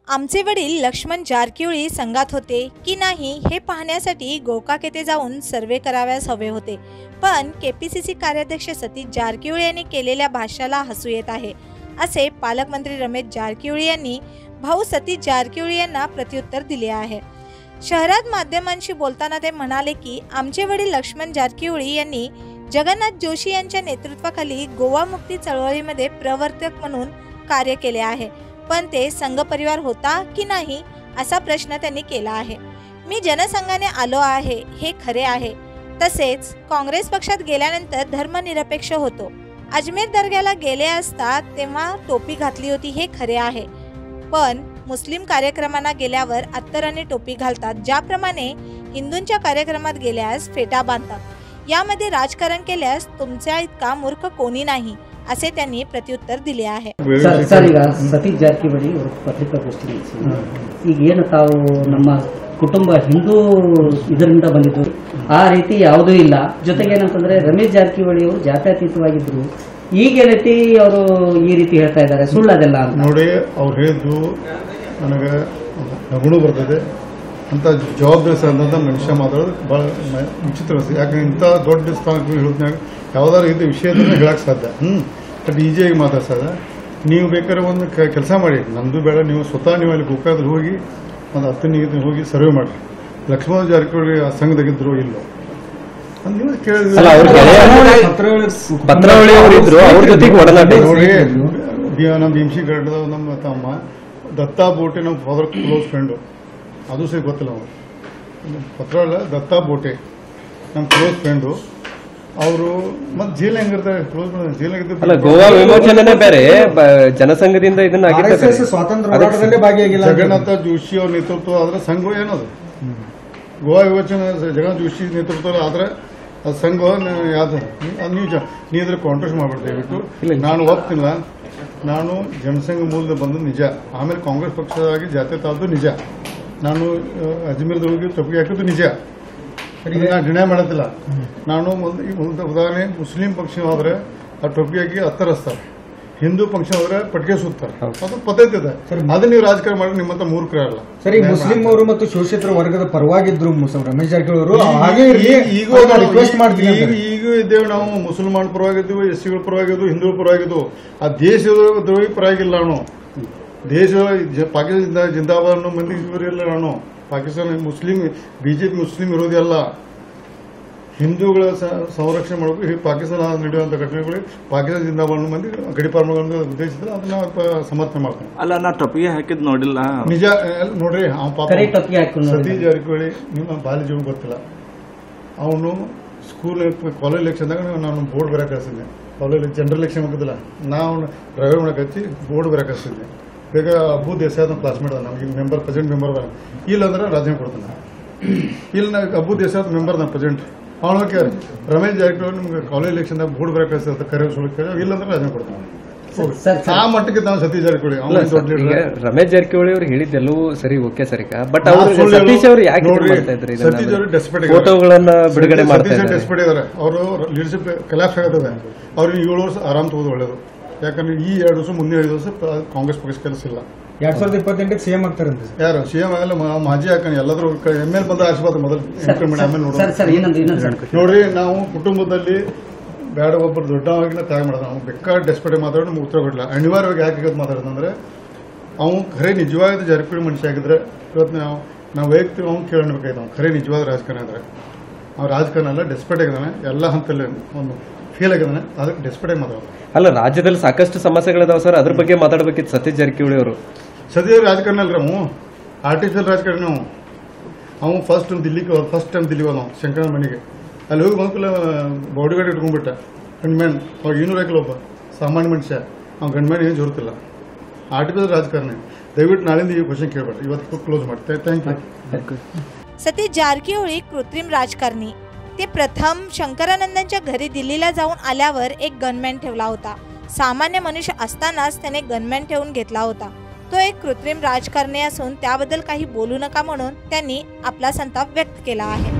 आमचे वडील लक्ष्मण जारकिवळी संघात होते की नाही हे पाहण्यासाठी गोकाक येथे जाऊन सर्वे कराव्यास हवे होते पण केपीसीसी कार्याध्यक्ष सतीश जारकिवळी यांनी केलेल्या भाष्याला हसू येत आहे असे पालकमंत्री रमेश जारकिवळी यांनी भाऊ सतीश जारकिवळी यांना प्रत्युत्तर दिले आहे शहरात माध्यमांशी बोलताना ते म्हणाले की आमचे वडील लक्ष्मण जारकिवळी यांनी जगन्नाथ जोशी यांच्या नेतृत्वाखाली गोवा मुक्ती चळवळीमध्ये प्रवर्तक म्हणून कार्य केले आहे पण ते संघ परिवार होता की नाही असा प्रश्न त्यांनी केला आहे मी जनसंघाने आलो आहे हे खरे आहे तसेच काँग्रेस पक्षात गेल्यानंतर धर्मनिरपेक्ष होतो अजमेर दर्ग्याला गेले असता तेव्हा टोपी घातली होती हे खरे आहे पण मुस्लिम कार्यक्रमांना गेल्यावर अत्तर आणि टोपी घालतात ज्याप्रमाणे हिंदूंच्या कार्यक्रमात गेल्यास फेटा बांधतात यामध्ये राजकारण केल्यास तुमच्या इतका मूर्ख कोणी नाही असे त्यांनी ಪ್ರತ್ಯುತ್ತರ दिले आहे ಸರ್ ಸರ್ ಈಗ ಸತೀಶ್ ಜಾರಕಿಹೊಳಿ ಅವರು ಪತ್ರಿಕಾಗೋಷ್ಠಿ ನಡೆಸಿದ್ರು. ಈಗ ಏನು ತಾವು ನಮ್ಮ ಕುಟುಂಬ ಹಿಂದೂ ಇದರಿಂದ ಬಂದಿದ್ದು ಆ ರೀತಿ ಯಾವುದೂ ಇಲ್ಲ ಜೊತೆಗೆ ಏನಂತಂದ್ರೆ ರಮೇಶ್ ಜಾರಕಿಹೊಳಿ ಅವರು ಜಾತ್ಯತೀತವಾಗಿದ್ರು ಈಗ ಏನೈತಿ ಅವರು ಈ ರೀತಿ ಹೇಳ್ತಾ ಇದ್ದಾರೆ ಸುಳ್ಳು ಅದೆಲ್ಲ ಅಂತ ನೋಡಿ ಅವ್ರು ಹೇಳಿದ್ದು ನನಗೆ ನಗುನು ಬರ್ತದೆ ಅಂತ ಜವಾಬ್ದಾರಿ ಸಂದಂತ ಮನುಷ್ಯ ಮಾತಾಡೋದು ಭಾಳ ವಿಚಿತ್ರ ಅನ್ಸುತ್ತೆ ಯಾಕಂದ್ರೆ ಇಂಥ ದೊಡ್ಡ ಸ್ಥಾನಕ್ಕೆ ಹೇಳಿದ್ನಾಗ ಯಾವ್ದಾದ್ರು ಇದು ವಿಷಯದನ್ನ ಹೇಳಕ್ ಸಾಧ್ಯ ಹ್ಞೂ ಬಟ್ ಈಜಿಯಾಗಿ ಮಾತಾಡ್ಸದ ನೀವು ಬೇಕಾದ್ರೆ ಒಂದು ಕೆಲಸ ಮಾಡಿ ನಮ್ಮದು ಬೇಡ ನೀವು ಸ್ವತಃ ನೀವು ಅಲ್ಲಿ ಗೋಕಾದ್ರೆ ಹೋಗಿ ಒಂದು ಹತ್ತು ನೀರು ಹೋಗಿ ಸರ್ವೆ ಮಾಡಿ ಲಕ್ಷ್ಮಣ ಜಾರಕಿಹೊಳಿ ಆ ಸಂಘದಾಗಿದ್ರು ಇಲ್ಲೋ ಅದು ನೀವು ಅಲ್ಲ ಅವ್ರ ಕೇಳಿದ್ರೆ ಪತ್ರಾವಳಿ ಅವರು ಇದ್ರು ಅವ್ರ ಜೊತೆಗೆ ಒಡನಾಟ ಇದೆ. ನೋಡಿ ಬಿ- ನಮ್ಮ ಭೀಮ್ಸಿ ಗಡ್ಡದ ನಮ್ಮ ತಮ್ಮ ದತ್ತಾ ಬೋಟೆ ನಮ್ಮ ಫಾದರ್ ಕ್ಲೋಸ್ ಫ್ರೆಂಡು ಅದು ಸಹ ಗೊತ್ತಿಲ್ಲ ನಾವು ಪತ್ರವಲ್ಲ ದತ್ತಾ ಬೋಟೆ ನಮ್ಮ ಕ್ಲೋಸ್ ಫ್ರೆಂಡು ಅವರು ಮತ್ತೆ ಜೈಲ್ ಹೆಂಗಿರ್ತಾರೆ ಕ್ಲೋಸ್ ಜೈಲ್ ಅಲ್ಲ ಗೋವಾ ವಿಮೋಚನೆ ಬೇರೆ ಬ- ಜನಸಂಘದಿಂದ ಇದನ್ನ ಆಗಿದ್ದ ಬೇರೆ. RSS ಸ್ವಾತಂತ್ರ್ಯ ಹೋರಾಟದಲ್ಲೇ ಭಾಗಿಯಾಗಿಲ್ಲ ಅಂತ ಜಗನ್ನಾಥ ಜೋಶಿ ಅವ್ರ ನೇತೃತ್ವ ಆದ್ರೆ ಸಂಘ ಏನದು ಗೋವಾ ವಿಮೋಚನೆ ಜಗನ್ನಾಥ ಜೋಶಿ ನೇತೃತ್ವ ಆದ್ರೆ ಅದು ಸಂಘ ಯಾವ್ದು ನೀ- ಅದು ನೀವು ಜ- ನೀ ಇದ್ರ ಕಾಂಟ್ರಾಕ್ಟ್ ಮಾಡ್ಬಿಟ್ಟು ದಯವಿಟ್ಟು ಇಲ್ಲ. ನಾನು ಒಪ್ತಿಲ್ಲ ನಾನು ಜನಸಂಘ ಮೂಲದ ಬಂದು ನಿಜ ಆಮೇಲೆ ಕಾಂಗ್ರೆಸ್ ಪಕ್ಷದಾಗಿ ಜಾತ್ಯತ ಆದ್ದು ನಿಜ ನಾನು ಆ, ಅಜ್ಮೀರ್ದೊಳಗೆ ತಪ್ಪಿಗೆ ಹಾಕಿದ್ದು ನಿಜ ಅದನ್ನ ನಾನು ಡಿನೈ ಮಾಡೋದಿಲ್ಲ ನಾನು ಒಂದು ಈ ಒಂದು ಉದಾಹರಣೆ ಮುಸ್ಲಿಂ ಪಕ್ಷ ಹೋದ್ರೆ ಆ ಟೊಪ್ಪಿಗೆ ಹಾಕಿ ಹತ್ತರಿಸ್ತಾರೆ ಹಿಂದೂ ಪಕ್ಷ ಹೋದ್ರೆ ಪಟ್ಕೆ ಸುತ್ತಾರೆ ಅದು ಪದ್ಧತಿ ಇದೆ ಅದನ್ನ ನೀವು ರಾಜಕಾರಣ ಮಾಡಿ ನಿಮ್ಮಂತ ಮೂರ್ಖರಲ್ಲ ಸರಿ ಮುಸ್ಲಿಂ ಅವರು ಮತ್ತು ಶೋಷಿತರ ವರ್ಗದ ಪರವಾಗಿದ್ರು ಮುಸ- ರಮೇಶ್ ಜಾರಕಿಹೊಳಿ ಅವರು ಹಾಗೆ ಇರ್ಲಿ ಈಗ ರಿಕ್ವೆಸ್ಟ್ ಮಾಡ್ತೀನಿ ಈಗ ಅಂತಾರೆ. ಈಗ ಇದ್ದೇವೆ ನಾವು ಮುಸಲ್ಮಾನ್ ಪರವಾಗಿದ್ದೀವಿ ಎಸ್ ಸಿಗಳ ಪರವಾಗಿದ್ವು ಹಿಂದೂಗಳ ಪರವಾಗಿದ್ವು ಆ ದೇಶದ ದ್ರೋಹಿ ಪರವಾಗಿಲ್ಲ ನಾನು ದೇಶ ಜ- ಪಾಕಿಸ್ತಾನ ಜಿಂದಾಬಾದ್ ಅನ್ನೋ ಮಂದಿ ಇವರಿಲ್ಲ ನಾನು ಪಾಕಿಸ್ತಾನ ಮುಸ್ಲಿಂ ಬಿಜೆಪಿ ಮುಸ್ಲಿಂ ವಿರೋಧಿ ಅಲ್ಲ ಹಿಂದೂಗಳ ಸ- ಸಂರಕ್ಷಣೆ ಮಾಡಬೇಕು ಈ ಪಾಕಿಸ್ತಾನ ನಡೆಯುವಂತ ಘಟನೆಗಳು ಪಾಕಿಸ್ತಾನ ಜಿಂದಾಬಾದ್ ಅನ್ನೋ ಮಂದಿ ಗಡಿಪಾರ್ಮಗಳನ್ನು ಉದ್ದೇಶಿಸಿದ್ರೆ ಅದನ್ನ ಪ- ಸಮರ್ಥನೆ ಮಾಡ್ತಾನೆ ಅಲ್ಲ ನಾ ಟೊಪ್ಪಿಗೆ ಹಾಕಿದ್ ನೋಡಿಲ್ಲ ನಿಜ ಅಹ್, ನೋಡ್ರಿ ಅವ್ನ್ ಪಾಪ ಕರೆ ಟೊಪ್ಪಿಗೆ ಹಾಕೊಂಡು ಸತೀಶ್ ಜಾರಕಿಹೊಳಿ ನಿಮ್ಮ ಬಾಲ್ಯ ಜೀವ ಗೊತ್ತಿಲ್ಲ ಅವನು ಸ್ಕೂಲ್ ಕಾಲೇಜ್ ಎಲೆಕ್ಷನ್ದಾಗ ನಾನು ಬೋರ್ಡ್ ಬರಕ್ಕೆ ಕಳಿಸಿದ್ದೆ ಕಾಲೇಜ್ ಜನರಲ್ ಎಲೆಕ್ಷನ್ ಹೋಗಿದ್ದಿಲ್ಲ ನಾವು ಡ್ರೈವರ್ ಮಾಡಕ್ಕೆ ಹಚ್ಚಿ ಬೋರ್ಡ್ ಬರಕ್ಕೆ ಕಳಿಸಿದ್ದೆ ಬೇಗ ಅಬ್ಬು ದೇಸಾಯಿ ಅಂತ ಕ್ಲಾಸ್ಮೇಟ್ ಅದ ನಮಗೆ ಮೆಂಬರ್ ಪ್ರೆಸಿಡೆಂಟ್ ಮೆಂಬರ್ ಅದ ಇಲ್ಲ ಅಂದ್ರೆ ರಾಜೀನಾಮೆ ಕೊಡ್ತಾನೆ ಇಲ್ಲ ನಾ ಅಬ್ಬು ದೇಸಾಯಿ ಮೆಂಬರ್ ನಾನು ಪ್ರೆಸಿಡೆಂಟ್ ಅವನು ಹೋಗಿ ರಮೇಶ್ ಜಾರಕಿಹೊಳಿ ನಿಮ್ಗೆ ಕಾಲೇಜ್ ಎಲೆಕ್ಷನ್ದಾಗ ಬೋರ್ಡ್ ಬರಕ್ಕೆ ಕಳಿಸಿದ ಕರೆ ಸುಳ್ಳು ಕೇಳಿ ಇಲ್ಲ ಅಂದ್ರೆ ರಾಜೀನಾಮೆ ಕೊಡ್ತಾನೆ ಸರ್, ಸರ್, ಆ ಮಟ್ಟಕ್ಕೆ ನಾವು ಸತೀಶ್ ಜಾರಕಿಹೊಳಿ ಅಲ್ಲ ಅವನು ದೊಡ್ಡ ಸರ್, ಈಗ ಲೀಡರ್ ರಮೇಶ್ ಜಾರಕಿಹೊಳಿ ಅವ್ರು ಹೇಳಿದ್ದೆಲ್ಲವೂ ಸರಿ ಓಕೆ ಸರ್ ಈಗ ಬಟ್ ನಾ ಅವರು ಸುಳ್ಳು ಸತೀಶ್ ಅವರು ಯಾಕೆ ಇದು ನೋಡ್ರಿ, ಮಾಡ್ತಾ ಇದ್ರು ಸತೀಶ್ ಅವರು desperate ಇದ್ದಾರೆ. ಫೋಟೋಗಳನ್ನ ಬಿಡುಗಡೆ ಮಾಡ್ತಾ ಸತೀಶ್ ಇದ್ದಾರೆ ಡೆಸ್ಪೆಟ್ ಇದ್ದಾರೆ ಅವರು ಲೀಡರ್ಶಿಪ್ ಕಲಾಪ್ಸ್ ಆಗತ್ತದೆ ಅವ್ರಿಗೆ ಏಳು ವರ್ಷ ಆರಾಮ್ ತಗೋದು ಒಳ್ಳೇದು ಯಾಕಂದ್ರೆ ಈ ಎರಡು ವರ್ಷ ಮುಂದೆ ಐದು ವರ್ಷ ಪ- ಕಾಂಗ್ರೆಸ್ ಪಕ್ಷ ಕೆಲಸ ಇಲ್ಲ ಎರಡ್ ಸಾವಿರದ ಇಪ್ಪತ್ತೆಂಟಕ್ಕೆ ಸಿಎಂ ಆಗ್ತಾರಂತೆ ಸರ್. ಯಾರು ಸಿಎಂ ಆಗಲ್ಲ ಮ- ಮಾಜಿ ಹಾಕಣ ಎಲ್ಲಾದ್ರೂ ಎಮ್ ಎಲ್ ಬಂದ ಆಶೀರ್ವಾದ ಮೊದಲು ಇಂಪ್ಲಿಮೆಂಟ್ ಆಮೇಲೆ ಸರ್ ನೋಡೋಣ ಸರ್ ಇನ್ನೊಂದು ಇನ್ನೊಂದು ಸರ್ ನೋಡ್ರಿ ನಾವು ಕುಟುಂಬದಲ್ಲಿ ಬೇಡ ಒಬ್ಬರು ದೊಡ್ಡವಾಗಿನ ತ್ಯಾಗ ಮಾಡೋದು ನಾವು ಬೇಕಾದ ಡೆಸ್ಪೆಟ್ ಮಾತಾಡೋ ನಮ್ಗೆ ಉತ್ತರ ಕೊಡಲಿಲ್ಲ ಅನಿವಾರ್ಯವಾಗಿ ಯಾಕೆ ಇವತ್ತು ಮಾತಾಡೋದಂದ್ರೆ ಅವ್ನು ಖರೆ ನಿಜವಾದ ಜಾರಕಿಹೊಳಿ ಮನುಷ್ಯ ಆಗಿದ್ರೆ ಇವತ್ತು ನಾವು ನಾವು ವೈಯಕ್ತಿಕ ಅವ್ನು ಕೇಳಬೇಕಾಯ್ತು ಅವ್ನು ಖರೆ ನಿಜವಾದ ರಾಜಕಾರಣ ಇದ್ರೆ ಅವ್ನು ರಾಜಕಾರಣ ಅಲ್ಲ ಡೆಸ್ಪೆಟ್ ಆಗಿದ್ದಾನೆ ಎಲ್ಲ ಹಂತಲ್ಲಿ ಒಂದು ಫೇಲ್ ಆಗಿದ್ದಾನೆ ಅದಕ್ಕೆ ಡೆಸ್ಪೆಟ್ ಆಗಿ ಮಾತಾಡೋದು ಅಲ್ಲ ರಾಜ್ಯದಲ್ಲಿ ಸಾಕಷ್ಟು ಸಮಸ್ಯೆಗಳಿದಾವೆ ಸರ್ ಅದ್ರ ಬಗ್ಗೆ ಮಾತಾಡಬೇಕಿತ್ತು ಸತೀಶ್ ಜಾರಕಿಹೊಳಿ ಅವರು ಸದ್ಯ ರಾಜಕಾರಣ ಅಲ್ರಿ ಅವು ಆರ್ಟಿಫಿಷಿಯಲ್ ರಾಜಕಾರಣ ನಾವು ಅವನು ಫಸ್ಟ್ ದಿಲ್ಲಿಗೆ ಫಸ್ಟ್ ಟೈಮ್ ದಿಲ್ಲಿಗೆ ಹೋದ ಶಂಕರ ಮನೆಗೆ ಅಲ್ಲಿ ಹೋಗಿ ಬಂದ್ಕೂಲ ಬಾಡಿ ಗಾರ್ಡ್ ಇಟ್ಕೊಂಡ್ಬಿಟ್ಟ ಗಂಡ್ಮ್ಯಾನ್ ಅವಾಗ ಇನ್ನೂರು ಹಾಕಿಲ್ಲ ಒಬ್ಬ ಸಾಮಾನ್ಯ ಮನುಷ್ಯ ಅವ್ನು ಗಂಡ್ಮ್ಯಾನ್ ಏನು ಜೋರ್ತಿಲ್ಲ ಆರ್ಟಿಫಿಷಿಯಲ್ ರಾಜಕಾರಣ ದಯವಿಟ್ಟು ನಾಳಿಂದ ಈ ಕ್ವಶನ್ ಕೇಳ್ಬೇಡಿ ಇವತ್ತು ಕ್ಲೋಸ್ ಮಾಡ್ತೇವೆ ಥ್ಯಾಂಕ್ ಯು सतीश जारकिहोळी कृत्रिम राजकारणी ते प्रथम शंकरानंदांच्या घरी दिल्लीला जाऊन आल्यावर एक गनमॅन ठेवला होता सामान्य मनुष्य असतानाच त्याने गनमॅन ठेवून घेतला होता तो एक कृत्रिम राजकारणी असून त्याबद्दल काही बोलू नका म्हणून त्यांनी आपला संताप व्यक्त केला आहे